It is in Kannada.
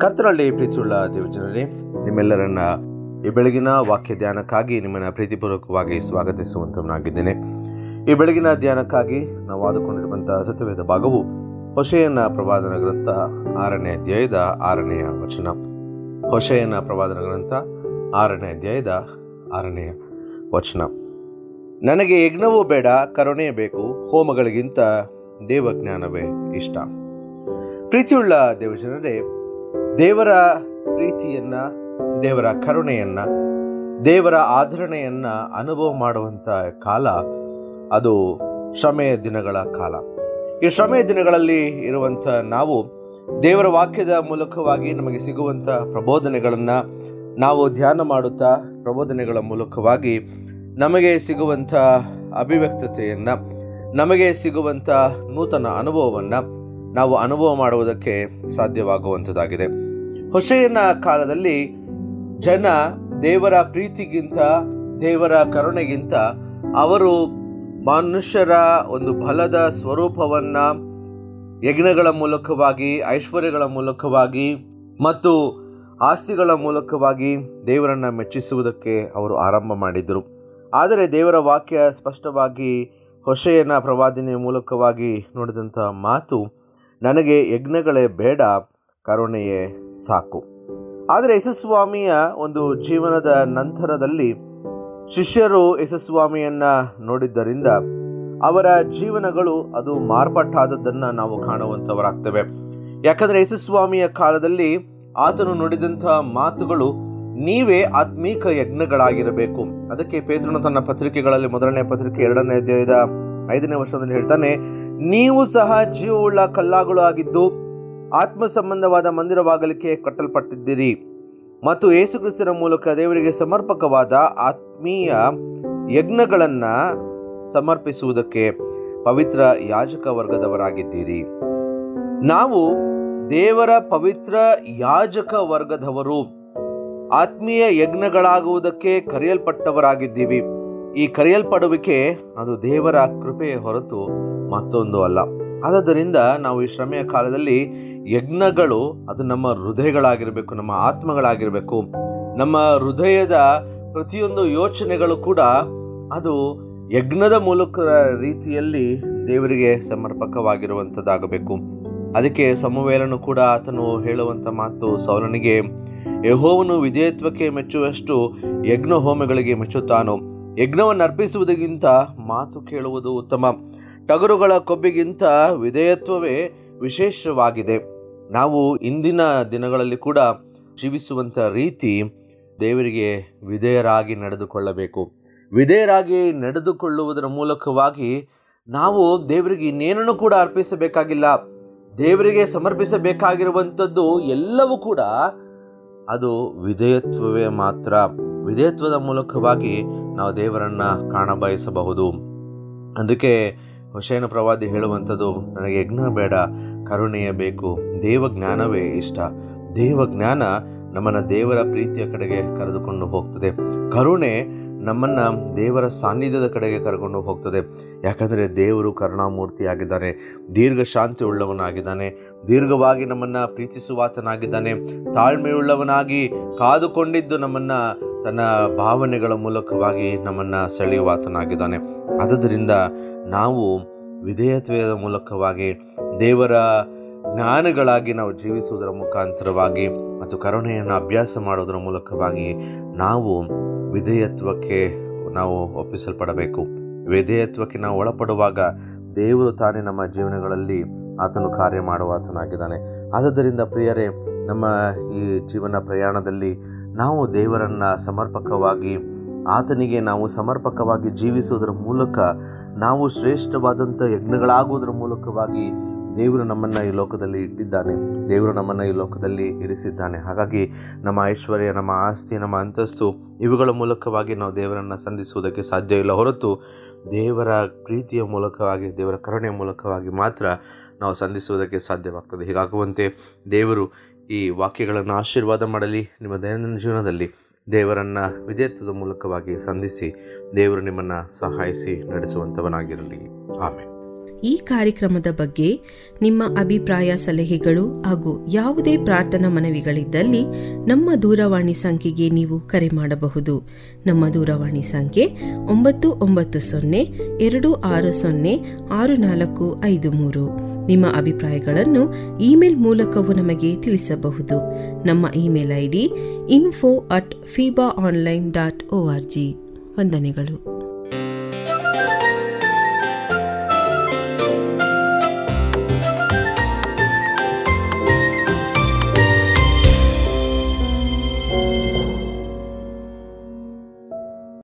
ಕರ್ತನಲ್ಲಿ ಪ್ರೀತಿಯುಳ್ಳ ದೇವಜನರೇ ನಿಮ್ಮೆಲ್ಲರನ್ನ ಈ ಬೆಳಗಿನ ವಾಕ್ಯ ಧ್ಯಾನಕ್ಕಾಗಿ ನಿಮ್ಮನ್ನ ಪ್ರೀತಿಪೂರ್ವಕವಾಗಿ ಸ್ವಾಗತಿಸುವಂತವನಾಗಿದ್ದೇನೆ ಈ ಬೆಳಗಿನ ಧ್ಯಾನಕ್ಕಾಗಿ ನಾವು ಆದುಕೊಂಡಿರುವಂತಹ ಸತ್ಯವೇದ ಭಾಗವು ಹೊಷೆಯನ ಪ್ರವಾದನ ಗ್ರಂಥ ಆರನೇ ಅಧ್ಯಾಯದ ಆರನೆಯ ವಚನ ಹೊಷೆಯನ ಪ್ರವಾದನ ಗ್ರಂಥ ಆರನೇ ಅಧ್ಯಾಯದ ಆರನೆಯ ವಚನ ನನಗೆ ಯಜ್ಞವೂ ಬೇಡ ಕರುಣೆ ಬೇಕು ಹೋಮಗಳಿಗಿಂತ ದೇವಜ್ಞಾನವೇ ಇಷ್ಟ ಪ್ರೀತಿಯುಳ್ಳ ದೇವಜನರೇ ದೇವರ ಪ್ರೀತಿಯನ್ನ ದೇವರ ಕರುಣೆಯನ್ನ ದೇವರ ಆಧರಣೆಯನ್ನ ಅನುಭವ ಮಾಡುವಂಥ ಕಾಲ ಅದು ಶ್ರಮೆಯ ದಿನಗಳ ಕಾಲ ಈ ಶ್ರಮೆಯ ದಿನಗಳಲ್ಲಿ ಇರುವಂಥ ನಾವು ದೇವರ ವಾಕ್ಯದ ಮೂಲಕವಾಗಿ ನಮಗೆ ಸಿಗುವಂಥ ಪ್ರಬೋಧನೆಗಳನ್ನು ನಾವು ಧ್ಯಾನ ಮಾಡುತ್ತಾ ಪ್ರಬೋಧನೆಗಳ ಮೂಲಕವಾಗಿ ನಮಗೆ ಸಿಗುವಂಥ ಅಭಿವ್ಯಕ್ತತೆಯನ್ನು ನಮಗೆ ಸಿಗುವಂಥ ನೂತನ ಅನುಭವವನ್ನು ನಾವು ಅನುಭವ ಮಾಡುವುದಕ್ಕೆ ಸಾಧ್ಯವಾಗುವಂಥದ್ದಾಗಿದೆ ಹೊಸೆಯನ ಕಾಲದಲ್ಲಿ ಜನ ದೇವರ ಪ್ರೀತಿಗಿಂತ ದೇವರ ಕರುಣೆಗಿಂತ ಅವರು ಮನುಷ್ಯರ ಒಂದು ಬಲದ ಸ್ವರೂಪವನ್ನು ಯಜ್ಞಗಳ ಮೂಲಕವಾಗಿ ಐಶ್ವರ್ಯಗಳ ಮೂಲಕವಾಗಿ ಮತ್ತು ಆಸ್ತಿಗಳ ಮೂಲಕವಾಗಿ ದೇವರನ್ನು ಮೆಚ್ಚಿಸುವುದಕ್ಕೆ ಅವರು ಆರಂಭ ಮಾಡಿದರು ಆದರೆ ದೇವರ ವಾಕ್ಯ ಸ್ಪಷ್ಟವಾಗಿ ಹೊಷೆಯನ ಪ್ರವಾದಿನಿಯ ಮೂಲಕವಾಗಿ ನೋಡಿದಂಥ ಮಾತು ನನಗೆ ಯಜ್ಞಗಳೇ ಬೇಡ ಕರುಣೆಯೇ ಸಾಕು ಆದರೆ ಯಶಸ್ವಾಮಿಯ ಒಂದು ಜೀವನದ ನಂತರದಲ್ಲಿ ಶಿಷ್ಯರು ಯಶಸ್ವಾಮಿಯನ್ನು ನೋಡಿದ್ದರಿಂದ ಅವರ ಜೀವನಗಳು ಅದು ಮಾರ್ಪಾಟಾದದ್ದನ್ನು ನಾವು ಕಾಣುವಂಥವರಾಗ್ತೇವೆ ಯಾಕಂದರೆ ಯಶಸ್ವಾಮಿಯ ಕಾಲದಲ್ಲಿ ಆತನು ನುಡಿದಂಥ ಮಾತುಗಳು ನೀವೇ ಆತ್ಮೀಕ ಯಜ್ಞಗಳಾಗಿರಬೇಕು ಅದಕ್ಕೆ ಪೇತ್ರನು ತನ್ನ ಪತ್ರಿಕೆಗಳಲ್ಲಿ ಮೊದಲನೇ ಪತ್ರಿಕೆ ಎರಡನೇ ಅಧ್ಯಾಯದ ಐದನೇ ವರ್ಷದಲ್ಲಿ ಹೇಳ್ತಾನೆ ನೀವು ಸಹ ಜೀವವುಳ್ಳ ಕಲ್ಲಾಗಳು ಆಗಿದ್ದು ಆತ್ಮ ಸಂಬಂಧವಾದ ಮಂದಿರವಾಗಲಿಕ್ಕೆ ಕಟ್ಟಲ್ಪಟ್ಟಿದ್ದೀರಿ ಮತ್ತು ಯೇಸುಕ್ರಿಸ್ತನ ಮೂಲಕ ದೇವರಿಗೆ ಸಮರ್ಪಕವಾದ ಆತ್ಮೀಯ ಯಜ್ಞಗಳನ್ನು ಸಮರ್ಪಿಸುವುದಕ್ಕೆ ಪವಿತ್ರ ಯಾಜಕ ವರ್ಗದವರಾಗಿದ್ದೀರಿ ನಾವು ದೇವರ ಪವಿತ್ರ ಯಾಜಕ ವರ್ಗದವರು ಆತ್ಮೀಯ ಯಜ್ಞಗಳಾಗುವುದಕ್ಕೆ ಕರೆಯಲ್ಪಟ್ಟವರಾಗಿದ್ದೀವಿ ಈ ಕರೆಯಲ್ಪಡುವಿಕೆ ಅದು ದೇವರ ಕೃಪೆಯ ಹೊರತು ಮತ್ತೊಂದು ಅಲ್ಲ ಆದ್ದರಿಂದ ನಾವು ಈ ಶ್ರಮೆಯ ಕಾಲದಲ್ಲಿ ಯಜ್ಞಗಳು ಅದು ನಮ್ಮ ಹೃದಯಗಳಾಗಿರಬೇಕು ನಮ್ಮ ಆತ್ಮಗಳಾಗಿರಬೇಕು ನಮ್ಮ ಹೃದಯದ ಪ್ರತಿಯೊಂದು ಯೋಚನೆಗಳು ಕೂಡ ಅದು ಯಜ್ಞದ ಮೂಲಕ ರೀತಿಯಲ್ಲಿ ದೇವರಿಗೆ ಸಮರ್ಪಕವಾಗಿರುವಂಥದ್ದಾಗಬೇಕು ಅದಕ್ಕೆ ಸಮವೇಲನು ಕೂಡ ಆತನು ಹೇಳುವಂಥ ಮಾತು ಸೌಲನಿಗೆ ಯಹೋವನು ವಿಧೇಯತ್ವಕ್ಕೆ ಮೆಚ್ಚುವಷ್ಟು ಯಜ್ಞ ಹೋಮಗಳಿಗೆ ಮೆಚ್ಚುತ್ತಾನೋ ಯಜ್ಞವನ್ನು ಅರ್ಪಿಸುವುದಕ್ಕಿಂತ ಮಾತು ಕೇಳುವುದು ಉತ್ತಮ ಟಗರುಗಳ ಕೊಬ್ಬಿಗಿಂತ ವಿಧೇಯತ್ವವೇ ವಿಶೇಷವಾಗಿದೆ ನಾವು ಇಂದಿನ ದಿನಗಳಲ್ಲಿ ಕೂಡ ಜೀವಿಸುವಂಥ ರೀತಿ ದೇವರಿಗೆ ವಿಧೇಯರಾಗಿ ನಡೆದುಕೊಳ್ಳಬೇಕು ವಿಧೇಯರಾಗಿ ನಡೆದುಕೊಳ್ಳುವುದರ ಮೂಲಕವಾಗಿ ನಾವು ದೇವರಿಗೆ ಇನ್ನೇನನ್ನು ಕೂಡ ಅರ್ಪಿಸಬೇಕಾಗಿಲ್ಲ ದೇವರಿಗೆ ಸಮರ್ಪಿಸಬೇಕಾಗಿರುವಂಥದ್ದು ಎಲ್ಲವೂ ಕೂಡ ಅದು ವಿಧೇಯತ್ವವೇ ಮಾತ್ರ ವಿಧೇಯತ್ವದ ಮೂಲಕವಾಗಿ ನಾವು ದೇವರನ್ನು ಕಾಣಬಯಸಬಹುದು ಅದಕ್ಕೆ ಹುಷೇನ ಪ್ರವಾದಿ ಹೇಳುವಂಥದ್ದು ನನಗೆ ಯಜ್ಞ ಬೇಡ ಕರುಣೆಯ ಬೇಕು ದೇವಜ್ಞಾನವೇ ಇಷ್ಟ ದೇವಜ್ಞಾನ ನಮ್ಮನ್ನು ದೇವರ ಪ್ರೀತಿಯ ಕಡೆಗೆ ಕರೆದುಕೊಂಡು ಹೋಗ್ತದೆ ಕರುಣೆ ನಮ್ಮನ್ನು ದೇವರ ಸಾನ್ನಿಧ್ಯದ ಕಡೆಗೆ ಕರ್ಕೊಂಡು ಹೋಗ್ತದೆ ಯಾಕಂದರೆ ದೇವರು ಕರುಣಾಮೂರ್ತಿಯಾಗಿದ್ದಾನೆ ದೀರ್ಘ ಶಾಂತಿ ಉಳ್ಳವನಾಗಿದ್ದಾನೆ ದೀರ್ಘವಾಗಿ ನಮ್ಮನ್ನು ಪ್ರೀತಿಸುವಾತನಾಗಿದ್ದಾನೆ ತಾಳ್ಮೆಯುಳ್ಳವನಾಗಿ ಕಾದುಕೊಂಡಿದ್ದು ನಮ್ಮನ್ನು ತನ್ನ ಭಾವನೆಗಳ ಮೂಲಕವಾಗಿ ನಮ್ಮನ್ನು ಸೆಳೆಯುವಾತನಾಗಿದ್ದಾನೆ ಆದುದರಿಂದ ನಾವು ವಿಧೇಯತ್ವದ ಮೂಲಕವಾಗಿ ದೇವರ ಜ್ಞಾನಗಳಾಗಿ ನಾವು ಜೀವಿಸುವುದರ ಮುಖಾಂತರವಾಗಿ ಮತ್ತು ಕರುಣೆಯನ್ನು ಅಭ್ಯಾಸ ಮಾಡೋದರ ಮೂಲಕವಾಗಿ ನಾವು ವಿಧೇಯತ್ವಕ್ಕೆ ನಾವು ಒಪ್ಪಿಸಲ್ಪಡಬೇಕು ವಿಧೇಯತ್ವಕ್ಕೆ ನಾವು ಒಳಪಡುವಾಗ ದೇವರು ತಾನೇ ನಮ್ಮ ಜೀವನಗಳಲ್ಲಿ ಆತನು ಕಾರ್ಯ ಮಾಡುವ ಆತನಾಗಿದ್ದಾನೆ ಆದುದರಿಂದ ಪ್ರಿಯರೇ ನಮ್ಮ ಈ ಜೀವನ ಪ್ರಯಾಣದಲ್ಲಿ ನಾವು ದೇವರನ್ನು ಸಮರ್ಪಕವಾಗಿ ಆತನಿಗೆ ನಾವು ಸಮರ್ಪಕವಾಗಿ ಜೀವಿಸುವುದರ ಮೂಲಕ ನಾವು ಶ್ರೇಷ್ಠವಾದಂಥ ಯಜ್ಞಗಳಾಗುವುದರ ಮೂಲಕವಾಗಿ ದೇವರು ನಮ್ಮನ್ನು ಈ ಲೋಕದಲ್ಲಿ ಇಟ್ಟಿದ್ದಾನೆ ದೇವರು ನಮ್ಮನ್ನು ಈ ಲೋಕದಲ್ಲಿ ಇರಿಸಿದ್ದಾನೆ ಹಾಗಾಗಿ ನಮ್ಮ ಐಶ್ವರ್ಯ ನಮ್ಮ ಆಸ್ತಿ ನಮ್ಮ ಅಂತಸ್ತು ಇವುಗಳ ಮೂಲಕವಾಗಿ ನಾವು ದೇವರನ್ನು ಸಂಧಿಸುವುದಕ್ಕೆ ಸಾಧ್ಯ ಇಲ್ಲ ಹೊರತು ದೇವರ ಪ್ರೀತಿಯ ಮೂಲಕವಾಗಿ ದೇವರ ಕರುಣೆಯ ಮೂಲಕವಾಗಿ ಮಾತ್ರ ನಾವು ಸಂಧಿಸುವುದಕ್ಕೆ ಸಾಧ್ಯವಾಗ್ತದೆ ಹೀಗಾಗುವಂತೆ ದೇವರು ಈ ವಾಕ್ಯಗಳನ್ನು ಆಶೀರ್ವಾದ ಮಾಡಲಿ ನಿಮ್ಮ ದೈನಂದಿನ ಜೀವನದಲ್ಲಿ ದೇವರನ್ನು ವಿಧೇಯತ್ವದ ಮೂಲಕವಾಗಿ ಸಂಧಿಸಿ ದೇವರು ನಿಮ್ಮನ್ನು ಸಹಾಯಿಸಿ ನಡೆಸುವಂಥವನಾಗಿರಲಿ ಆಮೇಲೆ ಈ ಕಾರ್ಯಕ್ರಮದ ಬಗ್ಗೆ ನಿಮ್ಮ ಅಭಿಪ್ರಾಯ ಸಲಹೆಗಳು ಹಾಗೂ ಯಾವುದೇ ಪ್ರಾರ್ಥನಾ ಮನವಿಗಳಿದ್ದಲ್ಲಿ ನಮ್ಮ ದೂರವಾಣಿ ಸಂಖ್ಯೆಗೆ ನೀವು ಕರೆ ಮಾಡಬಹುದು ನಮ್ಮ ದೂರವಾಣಿ ಸಂಖ್ಯೆ ಒಂಬತ್ತು ಒಂಬತ್ತು ಸೊನ್ನೆ ಎರಡು ಆರು ಸೊನ್ನೆ ಆರು ನಾಲ್ಕು ಐದು ಮೂರು ನಿಮ್ಮ ಅಭಿಪ್ರಾಯಗಳನ್ನು ಇಮೇಲ್ ಮೂಲಕವೂ ನಮಗೆ ತಿಳಿಸಬಹುದು ನಮ್ಮ email I D info at ಫೀಬಾ online dot O R G ವಂದನೆಗಳು